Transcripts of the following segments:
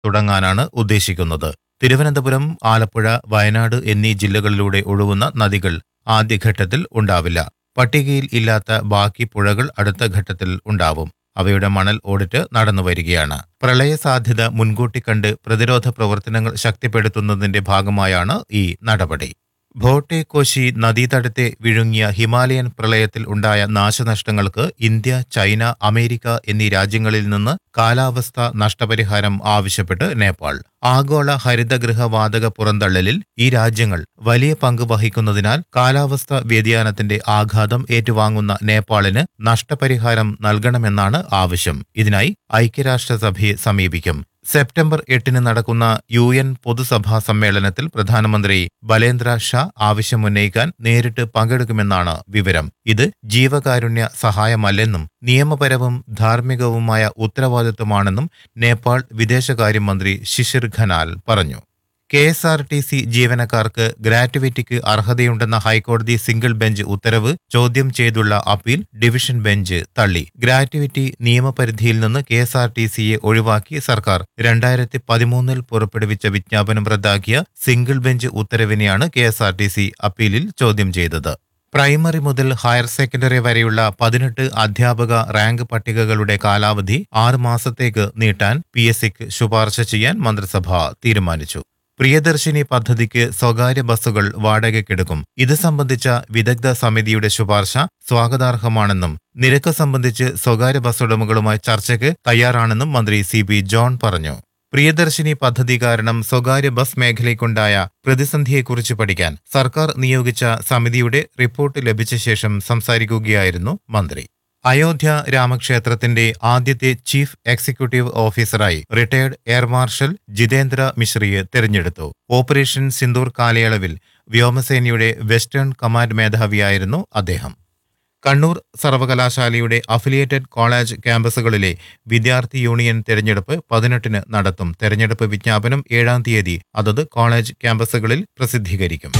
തുടങ്ങാനാണ് ഉദ്ദേശിക്കുന്നത് തിരുവനന്തപുരം ആലപ്പുഴ വയനാട് എന്നീ ജില്ലകളിലൂടെ ഒഴുകുന്ന നദികൾ ആദ്യഘട്ടത്തിൽ ഉണ്ടാവില്ല പട്ടികയിൽ ഇല്ലാത്ത ബാക്കി പുഴകൾ അടുത്ത ഘട്ടത്തിൽ ഉണ്ടാവും അവയുടെ മണൽ ഓഡിറ്റ് നടന്നുവരികയാണ് പ്രളയ സാധ്യത മുൻകൂട്ടി കണ്ട് പ്രതിരോധ പ്രവർത്തനങ്ങൾ ശക്തിപ്പെടുത്തുന്നതിന്റെ ഭാഗമായാണ് ഈ നടപടി ഭോട്ടെ കോശി നദീതടത്തെ വിഴുങ്ങിയ ഹിമാലയൻ പ്രളയത്തിൽ ഉണ്ടായ നാശനഷ്ടങ്ങൾക്ക് ഇന്ത്യ ചൈന അമേരിക്ക എന്നീ രാജ്യങ്ങളിൽ നിന്ന് കാലാവസ്ഥ നഷ്ടപരിഹാരം ആവശ്യപ്പെട്ട് നേപ്പാൾ ആഗോള ഹരിതഗൃഹ വാതക പുറന്തള്ളലിൽ ഈ രാജ്യങ്ങൾ വലിയ പങ്ക് വഹിക്കുന്നതിനാൽ കാലാവസ്ഥ വ്യതിയാനത്തിന്റെ ആഘാതം ഏറ്റുവാങ്ങുന്ന നേപ്പാളിന് നഷ്ടപരിഹാരം നൽകണമെന്നാണ് ആവശ്യം ഇതിനായി ഐക്യരാഷ്ട്രസഭയെ സമീപിക്കും സെപ്റ്റംബർ എട്ടിന് നടക്കുന്ന യു എൻ പൊതുസഭാ സമ്മേളനത്തിൽ പ്രധാനമന്ത്രി ബലേന്ദ്ര ഷാ ആവശ്യമുന്നയിക്കാൻ നേരിട്ട് പങ്കെടുക്കുമെന്നാണ് വിവരം ഇത് ജീവകാരുണ്യ സഹായമല്ലെന്നും നിയമപരവും ധാർമ്മികവുമായ ഉത്തരവാദിത്വമാണെന്നും നേപ്പാൾ വിദേശകാര്യമന്ത്രി ശിശിർ ഖനാൽ പറഞ്ഞു K S R T C ജീവനക്കാർക്ക് ഗ്രാറ്റുവിറ്റിക്ക് അർഹതയുണ്ടെന്ന ഹൈക്കോടതി സിംഗിൾ ബെഞ്ച് ഉത്തരവ് ചോദ്യം ചെയ്തുള്ള അപ്പീൽ ഡിവിഷൻ ബെഞ്ച് തള്ളി ഗ്രാറ്റുവിറ്റി നിയമപരിധിയിൽ നിന്ന് കെ എസ് ആർ ടി സിയെ ഒഴിവാക്കി സർക്കാർ രണ്ടായിരത്തി പതിമൂന്നിൽ പുറപ്പെടുവിച്ച വിജ്ഞാപനം റദ്ദാക്കിയ സിംഗിൾ ബെഞ്ച് ഉത്തരവിനെയാണ് K S R T C അപ്പീലിൽ ചോദ്യം ചെയ്തത് പ്രൈമറി മുതൽ ഹയർ സെക്കൻഡറി വരെയുള്ള പതിനെട്ട് അധ്യാപക റാങ്ക് പട്ടികകളുടെ കാലാവധി ആറ് മാസത്തേക്ക് നീട്ടാൻ പി എസ് സിക്ക് ശുപാർശ ചെയ്യാൻ മന്ത്രിസഭ തീരുമാനിച്ചു പ്രിയദർശിനി പദ്ധതിക്ക് സ്വകാര്യ ബസ്സുകൾ വാടകയ്ക്കെടുക്കും ഇത് സംബന്ധിച്ച വിദഗ്ധ സമിതിയുടെ ശുപാർശ സ്വാഗതാർഹമാണെന്നും നിരക്ക് സംബന്ധിച്ച് സ്വകാര്യ ബസ് ഉടമകളുമായി ചർച്ചയ്ക്ക് തയ്യാറാണെന്നും മന്ത്രി സി പി ജോൺ പറഞ്ഞു പ്രിയദർശിനി പദ്ധതി കാരണം സ്വകാര്യ ബസ് മേഖലയ്ക്കുണ്ടായ പ്രതിസന്ധിയെക്കുറിച്ച് പഠിക്കാൻ സർക്കാർ നിയോഗിച്ച സമിതിയുടെ റിപ്പോർട്ട് ലഭിച്ച ശേഷം സംസാരിക്കുകയായിരുന്നു മന്ത്രി അയോധ്യ രാമക്ഷേത്രത്തിന്റെ ആദ്യത്തെ ചീഫ് എക്സിക്യൂട്ടീവ് ഓഫീസറായി റിട്ടയർഡ് എയർ മാർഷൽ ജിതേന്ദ്ര മിശ്രയെ തെരഞ്ഞെടുത്തു ഓപ്പറേഷൻ സിന്ദൂർ കാലയളവിൽ വ്യോമസേനയുടെ വെസ്റ്റേൺ കമാൻഡ് മേധാവിയായിരുന്നു അദ്ദേഹം കണ്ണൂർ സർവകലാശാലയുടെ അഫിലിയേറ്റഡ് കോളേജ് ക്യാമ്പസുകളിലെ വിദ്യാർത്ഥി യൂണിയൻ തെരഞ്ഞെടുപ്പ് പതിനെട്ടിന് നടത്തും തെരഞ്ഞെടുപ്പ് വിജ്ഞാപനം ഏഴാം തീയതി അതത് കോളേജ് ക്യാമ്പസുകളിൽ പ്രസിദ്ധീകരിക്കും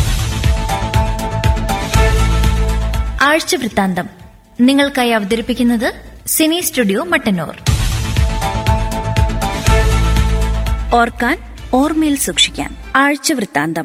ആഴ്ച വൃത്താന്തം നിങ്ങൾക്കായി അവതരിപ്പിക്കുന്നത് സിനി സ്റ്റുഡിയോ മട്ടന്നൂർ ഓർക്കാൻ ഓർമ്മയിൽ സൂക്ഷിക്കാൻ ആഴ്ച വൃത്താന്തം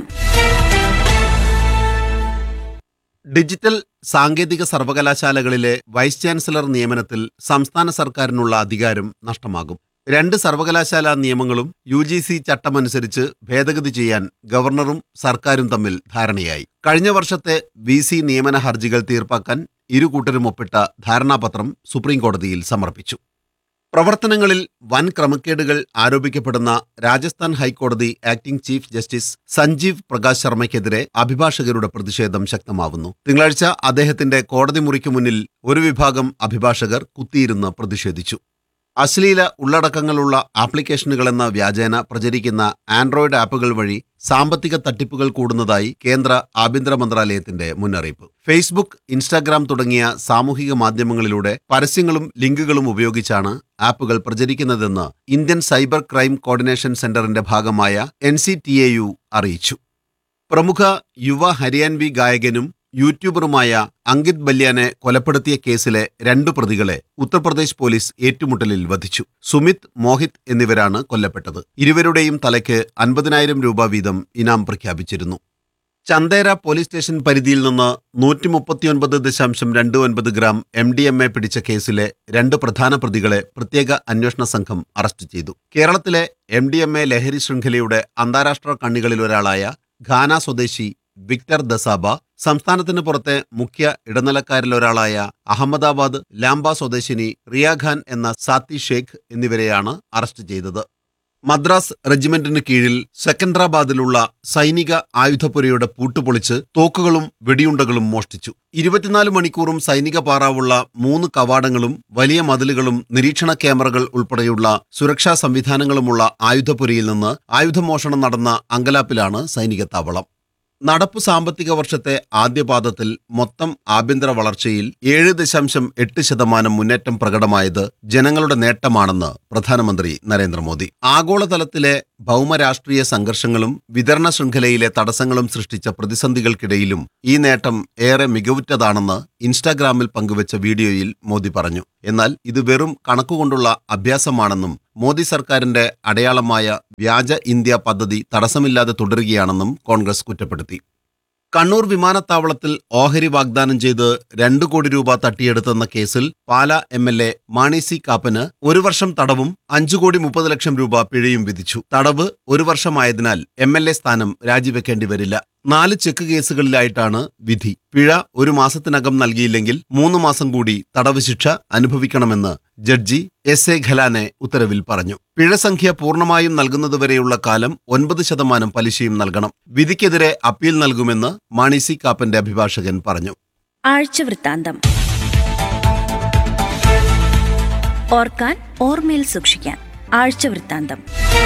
ഡിജിറ്റൽ സാങ്കേതിക സർവകലാശാലകളിലെ വൈസ് ചാൻസലർ നിയമനത്തിൽ സംസ്ഥാന സർക്കാരിനുള്ള അധികാരം നഷ്ടമാകും രണ്ട് സർവകലാശാലാ നിയമങ്ങളും യു ജി സി ചട്ടമനുസരിച്ച് ഭേദഗതി ചെയ്യാൻ ഗവർണറും സർക്കാരും തമ്മിൽ ധാരണയായി കഴിഞ്ഞ വർഷത്തെ വി സി നിയമന ഹർജികൾ തീർപ്പാക്കാൻ ഇരു കൂട്ടരും ഒപ്പിട്ട ധാരണാപത്രം സുപ്രീംകോടതിയിൽ സമർപ്പിച്ചു പ്രവർത്തനങ്ങളിൽ വൻ ക്രമക്കേടുകൾ ആരോപിക്കപ്പെടുന്ന രാജസ്ഥാൻ ഹൈക്കോടതി acting chief justice Sanjeev Prakash ശർമ്മയ്ക്കെതിരെ അഭിഭാഷകരുടെ പ്രതിഷേധം ശക്തമാവുന്നു തിങ്കളാഴ്ച അദ്ദേഹത്തിന്റെ കോടതി മുറിക്ക് മുന്നിൽ ഒരു വിഭാഗം അഭിഭാഷകർ കുത്തിയിരുന്ന് പ്രതിഷേധിച്ചു അശ്ലീല ഉള്ളടക്കങ്ങളുള്ള ആപ്ലിക്കേഷനുകളെന്ന വ്യാജേന പ്രചരിക്കുന്ന ആൻഡ്രോയിഡ് ആപ്പുകൾ വഴി സാമ്പത്തിക തട്ടിപ്പുകൾ കൂടുന്നതായി കേന്ദ്ര ആഭ്യന്തര മന്ത്രാലയത്തിന്റെ മുന്നറിയിപ്പ് ഫേസ്ബുക്ക് ഇൻസ്റ്റാഗ്രാം തുടങ്ങിയ സാമൂഹിക മാധ്യമങ്ങളിലൂടെ പരസ്യങ്ങളും ലിങ്കുകളും ഉപയോഗിച്ചാണ് ആപ്പുകൾ പ്രചരിക്കുന്നതെന്ന് ഇന്ത്യൻ സൈബർ ക്രൈം കോർഡിനേഷൻ സെന്ററിന്റെ ഭാഗമായ എൻ അറിയിച്ചു പ്രമുഖ യുവ ഹരിയാൻവി ഗായകനും യൂട്യൂബറുമായ അങ്കിത് ബല്യാനെ കൊലപ്പെടുത്തിയ കേസിലെ രണ്ടു പ്രതികളെ ഉത്തർപ്രദേശ് പോലീസ് ഏറ്റുമുട്ടലിൽ വധിച്ചു സുമിത് മോഹിത് എന്നിവരാണ് കൊല്ലപ്പെട്ടത് ഇരുവരുടെയും തലയ്ക്ക് അൻപതിനായിരം രൂപ വീതം ഇനാം പ്രഖ്യാപിച്ചിരുന്നു ചന്ദേര പോലീസ് സ്റ്റേഷൻ പരിധിയിൽ നിന്ന് നൂറ്റി മുപ്പത്തിയൊൻപത് ദശാംശം രണ്ട് ഒൻപത് gram M D M A പിടിച്ച കേസിലെ രണ്ട് പ്രധാന പ്രതികളെ പ്രത്യേക അന്വേഷണ സംഘം അറസ്റ്റ് ചെയ്തു കേരളത്തിലെ എം ഡി എം എ ലഹരി ശൃംഖലയുടെ അന്താരാഷ്ട്ര കണ്ണികളിലൊരാളായ ഘാന സ്വദേശി വിക്ടർ ദസാബ സംസ്ഥാനത്തിന് പുറത്തെ മുഖ്യ ഇടനിലക്കാരിലൊരാളായ അഹമ്മദാബാദ് ലാംബ സ്വദേശിനി റിയ ഖാൻ എന്ന സാത്തി ഷേഖ് എന്നിവരെയാണ് അറസ്റ്റ് ചെയ്തത് മദ്രാസ് റെജിമെന്റിന് കീഴിൽ സെക്കൻഡറാബാദിലുള്ള സൈനിക ആയുധപ്പുരയുടെ പൂട്ടുപൊളിച്ച് തോക്കുകളും വെടിയുണ്ടകളും മോഷ്ടിച്ചു ഇരുപത്തിനാല് മണിക്കൂറും സൈനിക പാറാവുള്ള മൂന്ന് കവാടങ്ങളും വലിയ മതിലുകളും നിരീക്ഷണ ക്യാമറകൾ ഉൾപ്പെടെയുള്ള സുരക്ഷാ സംവിധാനങ്ങളുമുള്ള ആയുധപ്പുരയിൽ നിന്ന് ആയുധമോഷണം നടന്ന അങ്കലാപ്പിലാണ് സൈനിക താവളം നടപ്പു സാമ്പത്തിക വർഷത്തെ ആദ്യപാദത്തിൽ മൊത്തം ആഭ്യന്തര വളർച്ചയിൽ ഏഴ് ദശാംശം എട്ട് ശതമാനം മുന്നേറ്റം പ്രകടമായത് ജനങ്ങളുടെ നേട്ടമാണെന്ന് പ്രധാനമന്ത്രി നരേന്ദ്രമോദി ആഗോളതലത്തിലെ ഭൗമരാഷ്ട്രീയ സംഘർഷങ്ങളും വിതരണ ശൃംഖലയിലെ തടസ്സങ്ങളും സൃഷ്ടിച്ച പ്രതിസന്ധികൾക്കിടയിലും ഈ നേട്ടം ഏറെ മികവുറ്റതാണെന്ന് ഇൻസ്റ്റാഗ്രാമിൽ പങ്കുവച്ച വീഡിയോയിൽ മോദി പറഞ്ഞു എന്നാൽ ഇത് വെറും കണക്കുകൊണ്ടുള്ള അഭ്യാസമാണെന്നും മോദി സർക്കാരിന്റെ അടയാളമായ വ്യാജ ഇന്ത്യ പദ്ധതി തടസ്സമില്ലാതെ തുടരുകയാണെന്നും കോൺഗ്രസ് കുറ്റപ്പെടുത്തി കണ്ണൂർ വിമാനത്താവളത്തിൽ ഓഹരി വാഗ്ദാനം ചെയ്ത് രണ്ടു കോടി രൂപ തട്ടിയെടുത്തെന്ന കേസിൽ Pala M L A Mani C കാപ്പന് ഒരു വർഷം തടവും അഞ്ചു കോടി മുപ്പത് ലക്ഷം രൂപ പിഴയും വിധിച്ചു തടവ് ഒരു വർഷമായതിനാൽ എം എൽ എ സ്ഥാനം രാജിവെക്കേണ്ടി വരില്ല നാല് ചെക്ക് കേസുകളിലായിട്ടാണ് വിധി പിഴ ഒരു മാസത്തിനകം നൽകിയില്ലെങ്കിൽ മൂന്ന് മാസം കൂടി തടവ് ശിക്ഷ അനുഭവിക്കണമെന്ന് ജഡ്ജി എസ് എ ഖലാനെ ഉത്തരവിൽ പറഞ്ഞു പിഴ സംഖ്യ പൂർണ്ണമായും നൽകുന്നതുവരെയുള്ള കാലം ഒൻപത് ശതമാനം പലിശയും നൽകണം വിധിക്കെതിരെ അപ്പീൽ നൽകുമെന്ന് മാണി സി കാപ്പന്റെ അഭിഭാഷകൻ പറഞ്ഞു ആഴ്ചവൃത്താന്തം ഓർക്കാൻ ഓർമ്മയിൽ സൂക്ഷിക്കാൻ ആഴ്ചവൃത്താന്തം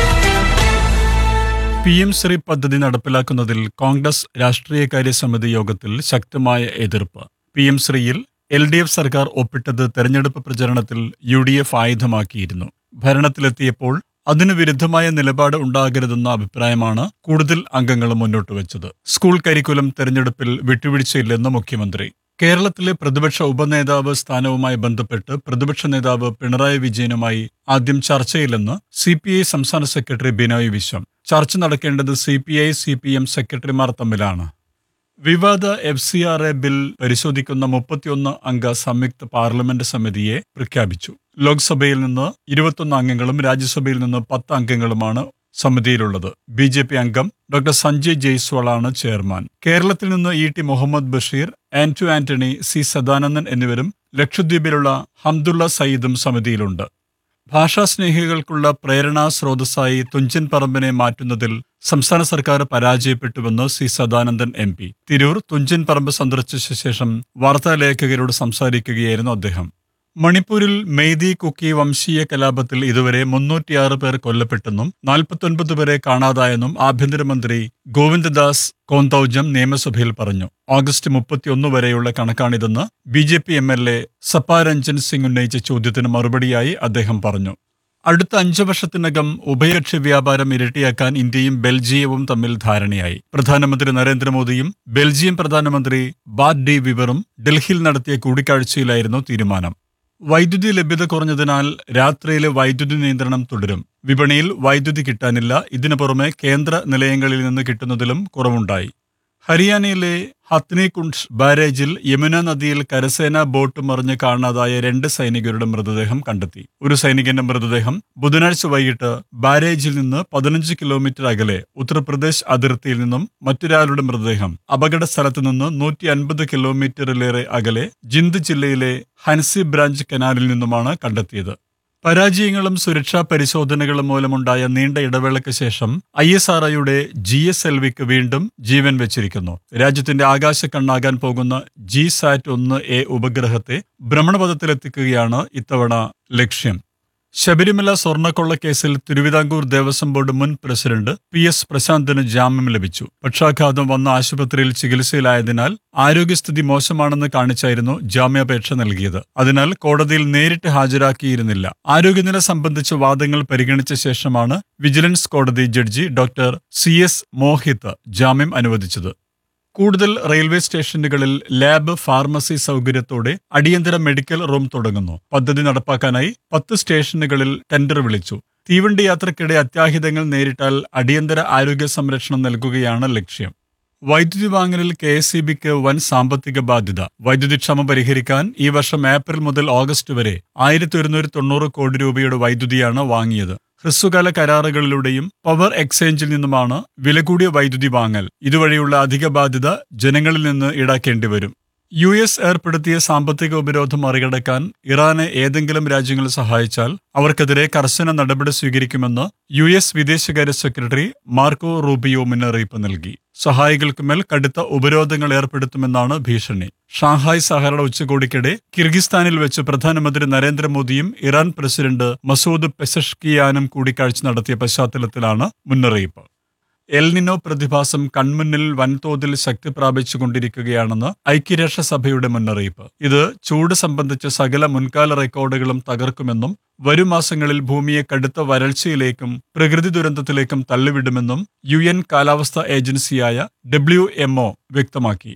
പി എം ശ്രീ പദ്ധതി നടപ്പിലാക്കുന്നതിൽ കോൺഗ്രസ് രാഷ്ട്രീയകാര്യ സമിതി യോഗത്തിൽ ശക്തമായ എതിർപ്പ് പി എം ശ്രീയിൽ എൽ ഡി എഫ് സർക്കാർ ഒപ്പിട്ടത് തെരഞ്ഞെടുപ്പ് പ്രചരണത്തിൽ യു ഡി എഫ് ആയുധമാക്കിയിരുന്നു ഭരണത്തിലെത്തിയപ്പോൾ അതിനു വിരുദ്ധമായ നിലപാട് ഉണ്ടാകരുതെന്ന അഭിപ്രായമാണ് കൂടുതൽ അംഗങ്ങൾ മുന്നോട്ട് വെച്ചത് സ്കൂൾ കരിക്കുലം തെരഞ്ഞെടുപ്പിൽ വിട്ടുവീഴ്ചയില്ലെന്ന് മുഖ്യമന്ത്രി കേരളത്തിലെ പ്രതിപക്ഷ ഉപനേതാവ് സ്ഥാനവുമായി ബന്ധപ്പെട്ട് പ്രതിപക്ഷ നേതാവ് പിണറായി വിജയനുമായി ആദ്യം ചർച്ചയില്ലെന്ന് സി പി ഐ സംസ്ഥാന സെക്രട്ടറി ബിനോയ് വിശ്വം ചർച്ച നടക്കേണ്ടത് C P I C P M സെക്രട്ടറിമാർ തമ്മിലാണ് വിവാദ F C R A bill പരിശോധിക്കുന്ന മുപ്പത്തിയൊന്ന് അംഗ സംയുക്ത പാർലമെന്റ് സമിതിയെ പ്രഖ്യാപിച്ചു ലോക്സഭയിൽ നിന്ന് ഇരുപത്തൊന്ന് അംഗങ്ങളും രാജ്യസഭയിൽ നിന്ന് പത്ത് അംഗങ്ങളുമാണ് സമിതിയിലുള്ളത് ബി ജെ പി അംഗം ഡോക്ടർ സഞ്ജയ് ജയ്സ്വാളാണ് ചെയർമാൻ കേരളത്തിൽ നിന്ന് E T Muhammad Basheer Anto Antony C Sadanandan എന്നിവരും ലക്ഷദ്വീപിലുള്ള ഹംദുള്ള സയ്യിദും സമിതിയിലുണ്ട് ഭാഷാസ്നേഹികൾക്കുള്ള പ്രേരണാ സ്രോതസ്സായി തുഞ്ചൻ പറമ്പിനെ മാറ്റുന്നതിൽ സംസ്ഥാന സർക്കാർ പരാജയപ്പെട്ടുവെന്ന് C Sadanandan M P Tirur Thunchan Parambu സന്ദർശിച്ച ശേഷം വാർത്താലേഖകരോട് സംസാരിക്കുകയായിരുന്നു അദ്ദേഹം മണിപ്പൂരിൽ മെയ്തി കുക്കി വംശീയ കലാപത്തിൽ ഇതുവരെ മുന്നൂറ്റിയാറ് പേർ കൊല്ലപ്പെട്ടെന്നും നാൽപ്പത്തൊൻപത് പേരെ കാണാതായെന്നും ആഭ്യന്തരമന്ത്രി ഗോവിന്ദദാസ് കോന്തൌജം നിയമസഭയിൽ പറഞ്ഞു ഓഗസ്റ്റ് മുപ്പത്തിയൊന്ന് വരെയുള്ള കണക്കാണിതെന്ന് B J P M L A Sapparanjan Singh ഉന്നയിച്ച ചോദ്യത്തിന് മറുപടിയായി അദ്ദേഹം പറഞ്ഞു അടുത്ത അഞ്ചു വർഷത്തിനകം ഉഭയകക്ഷി വ്യാപാരം ഇരട്ടിയാക്കാൻ ഇന്ത്യയും ബെൽജിയവും തമ്മിൽ ധാരണയായി പ്രധാനമന്ത്രി നരേന്ദ്രമോദിയും ബെൽജിയം പ്രധാനമന്ത്രി ബാറ്റ് ഡി വിവറും ഡൽഹിയിൽ നടത്തിയ കൂടിക്കാഴ്ചയിലായിരുന്നു തീരുമാനം വൈദ്യുതി ലഭ്യത കുറഞ്ഞതിനാൽ രാത്രിയിലെ വൈദ്യുതി നിയന്ത്രണം തുടരും വിപണിയിൽ വൈദ്യുതി കിട്ടാനില്ല ഇതിനു പുറമെ കേന്ദ്ര നിലയങ്ങളിൽ നിന്ന് കിട്ടുന്നതിലും കുറവുണ്ടായി ഹരിയാനയിലെ ഹത്നികുണ്ഡ് ബാരേജിൽ യമുന നദിയിൽ കരസേനാ ബോട്ട് മറിഞ്ഞ് കാണാതായ രണ്ട് സൈനികരുടെ മൃതദേഹം കണ്ടെത്തി ഒരു സൈനികന്റെ മൃതദേഹം ബുധനാഴ്ച വൈകിട്ട് ബാരേജിൽ നിന്ന് പതിനഞ്ച് കിലോമീറ്റർ അകലെ ഉത്തർപ്രദേശ് അതിർത്തിയിൽ നിന്നും മറ്റൊരാളുടെ മൃതദേഹം അപകട സ്ഥലത്ത് നിന്ന് നൂറ്റി അൻപത് കിലോമീറ്ററിലേറെ അകലെ ജിന്ദ് ജില്ലയിലെ ഹൻസി ബ്രാഞ്ച് കനാലിൽ നിന്നുമാണ് കണ്ടെത്തിയത് പരാജയങ്ങളും സുരക്ഷാ പരിശോധനകളും മൂലമുണ്ടായ നീണ്ട ഇടവേളയ്ക്ക് ശേഷം ഐ എസ് ആർ ഐയുടെ ജി എസ് എൽ വിക്ക് വീണ്ടും ജീവൻ വെച്ചിരിക്കുന്നു രാജ്യത്തിന്റെ ആകാശക്കണ്ണാകാൻ പോകുന്ന ജി സാറ്റ് ഒന്ന് എ ഉപഗ്രഹത്തെ ഭ്രമണപഥത്തിലെത്തിക്കുകയാണ് ഇത്തവണ ലക്ഷ്യം ശബരിമല സ്വർണ്ണക്കൊള്ളക്കേസിൽ തിരുവിതാംകൂർ ദേവസ്വം ബോർഡ് മുൻ പ്രസിഡന്റ് പി എസ് പ്രശാന്തിന് ജാമ്യം ലഭിച്ചു പക്ഷാഘാതം വന്ന ആശുപത്രിയിൽ ചികിത്സയിലായതിനാൽ ആരോഗ്യസ്ഥിതി മോശമാണെന്ന് കാണിച്ചായിരുന്നു ജാമ്യാപേക്ഷ നൽകിയത് അതിനാൽ കോടതിയിൽ നേരിട്ട് ഹാജരാക്കിയിരുന്നില്ല ആരോഗ്യനില സംബന്ധിച്ച വാദങ്ങൾ പരിഗണിച്ച ശേഷമാണ് വിജിലൻസ് കോടതി ജഡ്ജി ഡോക്ടർ സി എസ് മോഹിത് ജാമ്യം അനുവദിച്ചത് കൂടുതൽ റെയിൽവേ സ്റ്റേഷനുകളിൽ ലാബ് ഫാർമസി സൗകര്യത്തോടെ അടിയന്തര മെഡിക്കൽ റൂം തുടങ്ങുന്നു പദ്ധതി നടപ്പാക്കാനായി പത്ത് സ്റ്റേഷനുകളിൽ ടെൻഡർ വിളിച്ചു തീവണ്ടി യാത്രക്കിടെ അത്യാഹിതങ്ങൾ നേരിട്ടാൽ അടിയന്തര ആരോഗ്യ സംരക്ഷണം നൽകുകയാണ് ലക്ഷ്യം വൈദ്യുതി വാങ്ങലിൽ കെ എസ് ഇ ബിക്ക് വൻ സാമ്പത്തിക ബാധ്യത വൈദ്യുതി ക്ഷമ പരിഹരിക്കാൻ ഈ വർഷം ഏപ്രിൽ മുതൽ ഓഗസ്റ്റ് വരെ ആയിരത്തി ഒരുന്നൂറ്റി തൊണ്ണൂറ് കോടി രൂപയുടെ വൈദ്യുതിയാണ് വാങ്ങിയത് ഹ്രസ്വകാല കരാറുകളിലൂടെയും പവർ എക്സ്ചേഞ്ചിൽ നിന്നുമാണ് വില കൂടിയ വൈദ്യുതി വാങ്ങൽ ഇതുവഴിയുള്ള അധിക ബാധ്യത ജനങ്ങളിൽ നിന്ന് ഈടാക്കേണ്ടി വരും യു എസ് ഏർപ്പെടുത്തിയ സാമ്പത്തിക ഉപരോധം മറികടക്കാൻ ഇറാനെ ഏതെങ്കിലും രാജ്യങ്ങൾ സഹായിച്ചാൽ അവർക്കെതിരെ കർശന നടപടി സ്വീകരിക്കുമെന്ന് യു എസ് വിദേശകാര്യ സെക്രട്ടറി മാർക്കോ റൂബിയോ മുന്നറിയിപ്പ് നൽകി സഹായികൾക്ക് മേൽ കടുത്ത ഉപരോധങ്ങൾ ഏർപ്പെടുത്തുമെന്നാണ് ഭീഷണി ഷാങ്ഹായ് സഹകരണ ഉച്ചകോടിക്കിടെ കിർഗിസ്ഥാനിൽ വെച്ച് പ്രധാനമന്ത്രി നരേന്ദ്രമോദിയും ഇറാൻ പ്രസിഡന്റ് മസൂദ് പെസഷ്കിയാനും കൂടിക്കാഴ്ച നടത്തിയ പശ്ചാത്തലത്തിലാണ് മുന്നറിയിപ്പ് എൽനിനോ പ്രതിഭാസം കൺമുന്നിൽ വൻതോതിൽ ശക്തി പ്രാപിച്ചുകൊണ്ടിരിക്കുകയാണെന്ന് ഐക്യരാഷ്ട്രസഭയുടെ മുന്നറിയിപ്പ് ഇത് ചൂട് സംബന്ധിച്ച സകല മുൻകാല റെക്കോർഡുകളും തകർക്കുമെന്നും വരും മാസങ്ങളിൽ ഭൂമിയെ കടുത്ത വരൾച്ചയിലേക്കും പ്രകൃതി ദുരന്തത്തിലേക്കും തള്ളിവിടുമെന്നും യു എൻ കാലാവസ്ഥാ ഏജൻസിയായ ഡബ്ല്യു വ്യക്തമാക്കി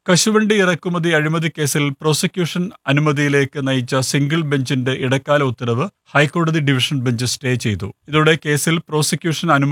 കശുവണ്ടി ഇറക്കുമതി അഴിമതി കേസിൽ പ്രോസിക്യൂഷൻ അനുമതിയിലേക്ക് നയിച്ച സിംഗിൾ ബെഞ്ചിന്റെ ഇടക്കാല ഉത്തരവ് ഹൈക്കോടതി ഡിവിഷൻ ബെഞ്ച് സ്റ്റേ ചെയ്തു ഇതോടെ കേസിൽ പ്രോസിക്യൂഷൻ അനുമതി